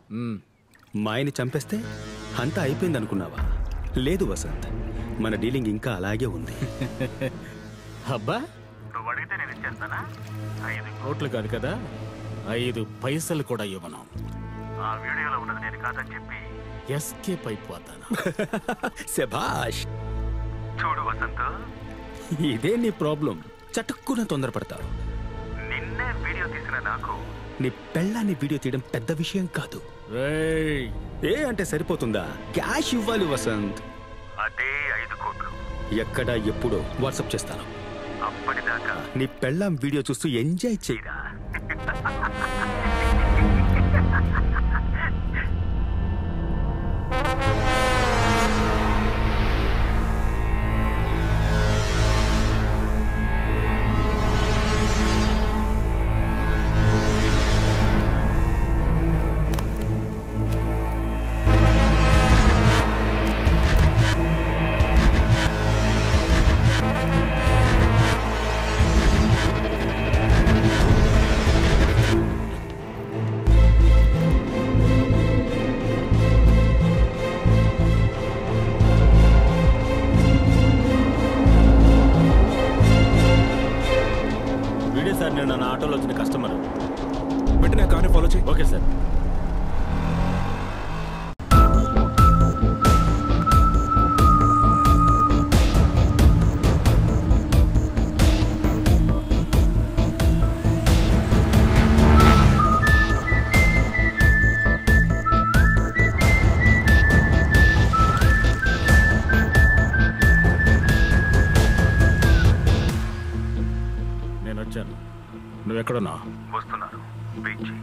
మాయని చంపేస్తే అంతా అయిపోయింది అనుకున్నావా లేదు వసంత్ మన డీలింగ్ ఇంకా అలాగే ఉంది అబ్బా నువ్వు అడిగితే నేను ఇచ్చేస్తానా ఐదు కోట్లు కాదు కదా ఐదు పైసలు కూడా ఇవ్వను ఆ వీడియోలో ఉన్నది నేను కాదని చెప్పి ఎస్కేప్ అయిపోతాను శభాష్ చూడు వసంత్ ఇదే నీ ప్రాబ్లం చటుక్కున తొందరపడతావు నిన్నే వీడియో తీసిన నాకు నీ పెళ్ళాన్ని వీడియో తీయడం పెద్ద విషయం కాదు రేయ్ ఏ అంటే సరిపోతుందా క్యాష్ ఇవ్వాలి వసంత్ అదే ఐదు కోట్లు ఎక్కడ ఎప్పుడో వాట్సాప్ చేస్తాను అప్పటిదాకా నీ పెళ్ళాం వీడియో చూస్తూ ఎంజాయ్ చేయరా వీడియో సార్ నేను నా ఆటోలో వచ్చిన కస్టమర్ వెంటనే ఆ కార్ని ఫాలో చేయి ఓకే సార్ నేను వచ్చాను నువ్వెక్కడున్నా వస్తున్నారు వెయిట్ చేయి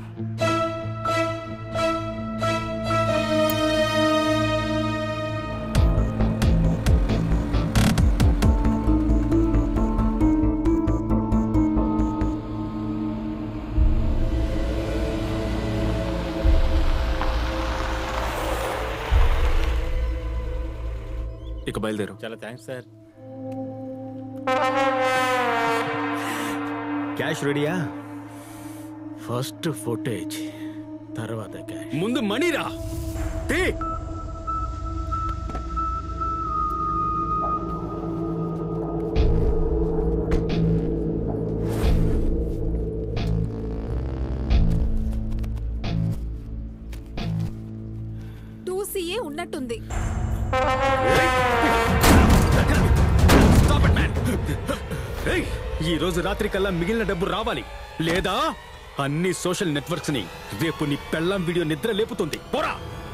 ఇక బయలుదేరు చాలా థ్యాంక్స్ సార్ క్యాష్ రెడీయా ఫస్ట్ ఫుటేజ్ తర్వాత క్యాష్ ముందు మనీరా తీ టూ సీఏ ఉన్నట్టుంది ఏయ్, ఈ రోజు రాత్రి కల్లా మిగిలిన డబ్బు రావాలి లేదా అన్ని సోషల్ నెట్వర్క్స్ ని రేపు నీ పెళ్ళాం వీడియో నిద్ర లేపుతుంది పోరా